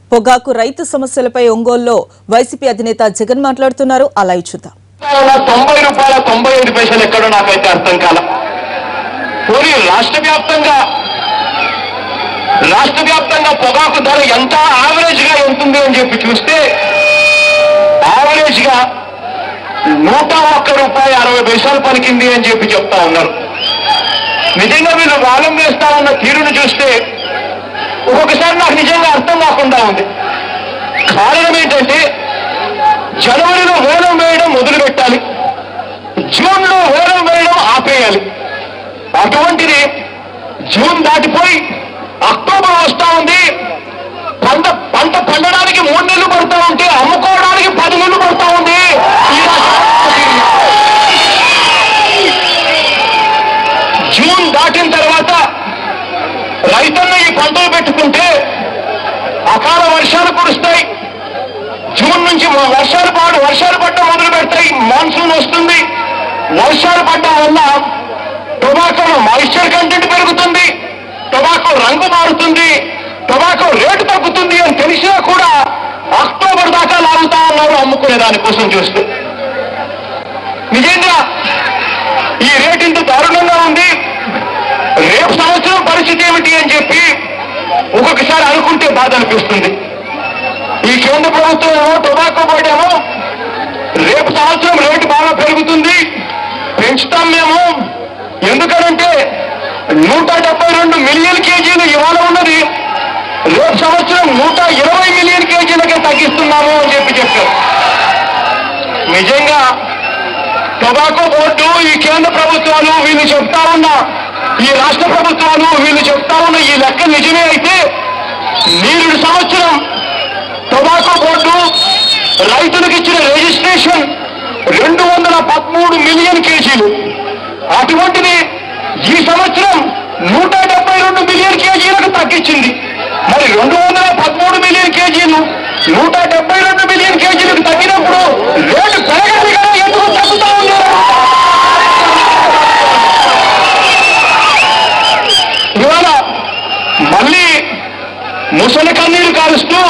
పొగాకు రైతు సమస్యలపై ఒంగోలులో వైసీపీ అధినేత జగన్ మాట్లాడుతున్నారు ఆ లైవ్ చూద్దాం ఉన్న తొంభై రూపాయల తొంభై ఐదు పైసలు ఎక్కడో నాకైతే అర్థం కాల పోనీ రాష్ట్ర వ్యాప్తంగా రాష్ట్ర వ్యాప్తంగా పొగాకు ధర ఎంత యావరేజ్ గా ఉంటుంది అని చెప్పి చూస్తే యావరేజ్ గా నూట ఒక్క రూపాయి అరవై పైసలు పలికింది అని చెప్పి చెప్తా ఉన్నారు నిజంగా వీళ్ళు వేలం వేస్తారన్న తీరును చూస్తే ఒక్కొక్కసారి నాకు నిజంగా అర్థం కాకుండా ఉంది కారణం ఏంటంటే జనవరిలో వేలం వేయడం మొదలు పెట్టాలి జూన్ లో వేలం వేయడం ఆపేయాలి అటువంటిది జూన్ దాటిపోయి అక్టోబర్ వస్తా ఉంది పంట పంట పండడానికి మూడు నెలలు పడుతూ ఉంటే అమ్ముకోవడానికి పది నెలలు పడుతూ ఉంది ఈ రాష్ట్ర- జూన్ దాటిన తర్వాత రైతన్న ఈ పంటలు పెట్టుకుంటే అకాల వర్షాలు కురుస్తాయి జూన్ నుంచి మ- వర్షాలు పాడు వర్షాలు పడటం మొదలు పెడతాయి మాన్సూన్ వస్తుంది వర్షాలు పడటం వల్ల టొబాకోలో మాయిశ్చర్ కంటెంట్ పెరుగుతుంది టొబాకో రంగు మారుతుంది టొబాకో రేటు తగ్గుతుంది అని తెలిసినా కూడా అక్టోబర్ దాకా లాగుతా ఉన్నారు అమ్ముకునే దానికోసం చూస్తూ నిజంగా ఈ రేటు ఇంత దారుణంగా ఉంది రేపు సంవత్సరం పరిస్థితి ఏమిటి అని చెప్పి ఒక్కొక్కసారి అనుకుంటే బాధ అనిపిస్తుంది ఈ కేంద్ర ప్రభుత్వం ఏమో టొబాకో బోర్డు ఏమో రేపు సంవత్సరం రేటు బాగా పెరుగుతుంది పెంచుతాం మేము ఎందుకనంటే నూట డెబ్బై రెండు మిలియన్ కేజీలు ఇవాళ ఉన్నది రేపు సంవత్సరం నూట ఇరవై మిలియన్ కేజీలకే తగ్గిస్తున్నాము అని చెప్పి చెప్పారు నిజంగా టొబాకో బోర్డు ఈ కేంద్ర ప్రభుత్వాలు వీళ్ళు చెప్తా ఉన్న ఈ రాష్ట్ర ప్రభుత్వాలు వీళ్ళు చెప్తా ఉన్న ఈ లెక్క నిజమే అయితే నీరుడు సంవత్సరం టొబాకో బోర్డు రైతులకు ఇచ్చిన రిజిస్ట్రేషన్ రెండు వందల పదమూడు మిలియన్ కేజీలు అటువంటిది ఈ సంవత్సరం నూట డెబ్బై రెండు మిలియన్ కేజీలకు తగ్గించింది మరి రెండు వందల పదమూడు మిలియన్ కేజీలు నూట డెబ్బై రెండు మిలియన్ కేజీలకు తగ్గినప్పుడు రేటు పెరగాలి కదా ఎందుకు తగ్గుతా ఉన్నారు ఇవాళ మళ్ళీ ముసలి కన్నీరు కాలుస్తూ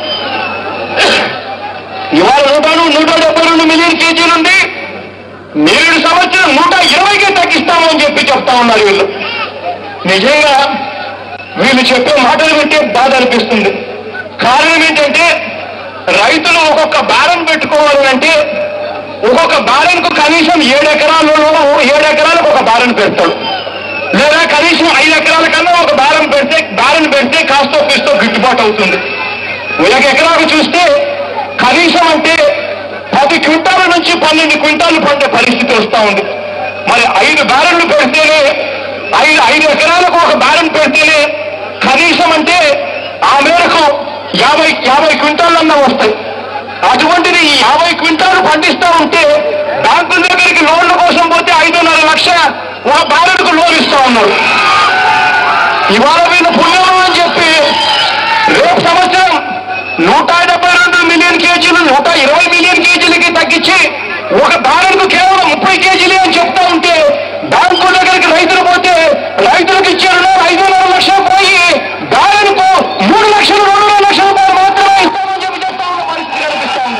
ఇవాళ నూట నూట డెబ్బై రెండు మిలియన్ కేజీలు ఉంది నేడు సంవత్సరం నూట ఇరవైకే తగ్గిస్తామని చెప్పి చెప్తా ఉన్నారు వీళ్ళు నిజంగా వీళ్ళు చెప్పే మాటలు వింటే బాధ అనిపిస్తుంది కారణం ఏంటంటే రైతులు ఒక్కొక్క బ్యాలెన్ పెట్టుకోవాలి అంటే ఒక్కొక్క బ్యాలెన్ కు కనీసం ఏడు ఎకరాలలో ఏడు ఎకరాలకు ఒక బ్యాలెన్ పెడతాడు లేదా కనీసం ఐదు ఎకరాల కన్నా ఒక బ్యాలెన్ పెడితే బ్యాలెన్ పెడితే కాస్తో పిస్తో గిట్టుబాటు అవుతుంది ఒక ఎకరాకు చూస్తే కనీసం అంటే పది క్వింటాల నుంచి పన్నెండు క్వింటాలు పండే పరిస్థితి వస్తా ఉంది మరి ఐదు బ్యారెన్లు పెడితేనే ఐదు ఐదు ఎకరాలకు ఒక బ్యారెన్ పెడితేనే కనీసం అంటే ఆ మేరకు యాభై యాభై క్వింటాలన్నా వస్తాయి అటువంటిది ఈ యాభై క్వింటాలు పండిస్తా ఉంటే బ్యాంకుల దగ్గరికి లోన్ల కోసం పోతే ఐదున్నర లక్ష ఒక బ్యారెన్కు లోన్ ఇస్తా ఉన్నారు ఇవాళ వీళ్ళు పుణ్యం అని చెప్పి రేపు సంవత్సరం నూట డెబ్బై రెండు మిలియన్ కేజీలు నూట ఇరవై మిలియన్ కేజీలకి తగ్గించి ఒక బ్యారెన్కు కేవలం ముప్పై కేజీలే అని చెప్తా ఉంటే బ్యాంకు దగ్గరికి రైతులు పోతే రైతులకు ఇచ్చే రుణాలు ఐదున్నర లక్షలు పోయి బ్యారెన్కు మూడు లక్షలు రెండున్నర లక్షల రూపాయలు మాత్రమే ఇస్తామని చెప్పి చెప్తా ఉన్న పరిస్థితి కనిపిస్తా ఉంది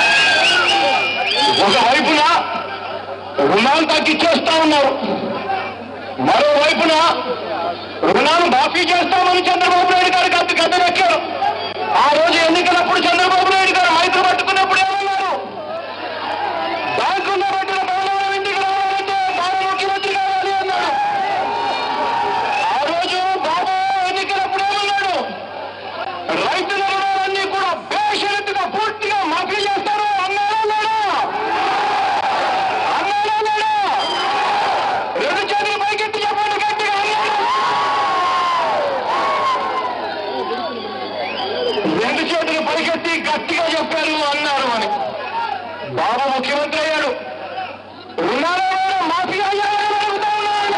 ఒకవైపున రుణాలు తగ్గించేస్తా ఉన్నారు మరోవైపున రుణాలు మాఫీ చేస్తామని చంద్రబాబు నాయుడు గారు గద్ద గద్దెనెక్కారు ఆ రోజు ఎన్నికలప్పుడు చంద్రబాబు నాయుడు గారు మైకులు పట్టుకున్నప్పుడు ఏమన్నారు బ్యాంకుల్లో పెట్టిన బంగారం ఇంటికి రావాలంటే బాబు ముఖ్యమంత్రి కావాలి అన్నాడు ఆ రోజు బాబు ఎన్నికలప్పుడు ఏమన్నాడు రైతుల రుణాలన్నీ కూడా బేషరతుగా పూర్తిగా మాఫీ చేస్తారు అన్నారా లేడా అన్నారా లేడా రెండు చేతులు పైకెత్తి చెప్పండి గట్టిగా అన్నాడు రెండు చేతులు పైకెత్తి గట్టిగా చెప్పారు అన్నారు అని బాబు ముఖ్యమంత్రి అయ్యాడు రుణాలు ఏమైనా మాఫీ అయ్యారని అడుగుతా ఉన్నాను.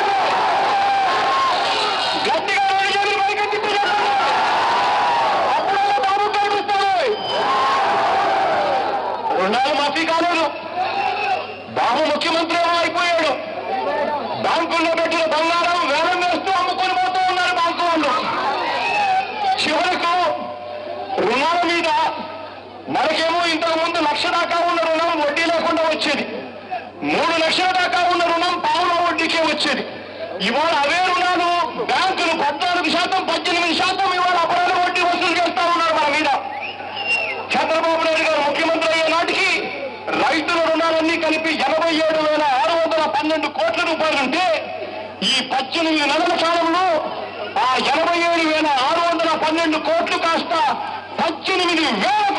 గట్టిగా రెండు చేతులు పైకెత్తి చెప్పండి. అప్పుడే బాబు కనిపిస్తాడు రుణాలు మాఫీ కాలేదు బాబు ముఖ్యమంత్రి ఏమో అయిపోయాడు బ్యాంకుల్లో పెట్టిన బంగారం వేలం వేస్తూ అమ్ముకొని పోతూ ఉన్నారు బ్యాంకు వాళ్ళు చివరకు రుణాల మీద మనకేమో ఇంతకు ముందు లక్ష దాకా ఉన్న రుణం వడ్డీ లేకుండా వచ్చేది మూడు లక్షల దాకా ఉన్న రుణం పావుల వడ్డీకే వచ్చేది ఇవాళ అవే రుణాలు బ్యాంకులు పద్నాలుగు శాతం పద్దెనిమిది శాతం ఇవాళ అపరాధ వడ్డీ వసూలు చేస్తా ఉన్నారు మన మీద చంద్రబాబు నాయుడు గారు ముఖ్యమంత్రి అయ్యే నాటికి రైతుల రుణాలన్నీ కలిపి ఎనభై ఏడు వేల ఆరు వందల పన్నెండు కోట్ల రూపాయలుంటే ఈ పద్దెనిమిది నెలల కాలంలో ఆ ఎనభై ఏడు వేల ఆరు వందల పన్నెండు కోట్లు కాస్త పద్దెనిమిది వేల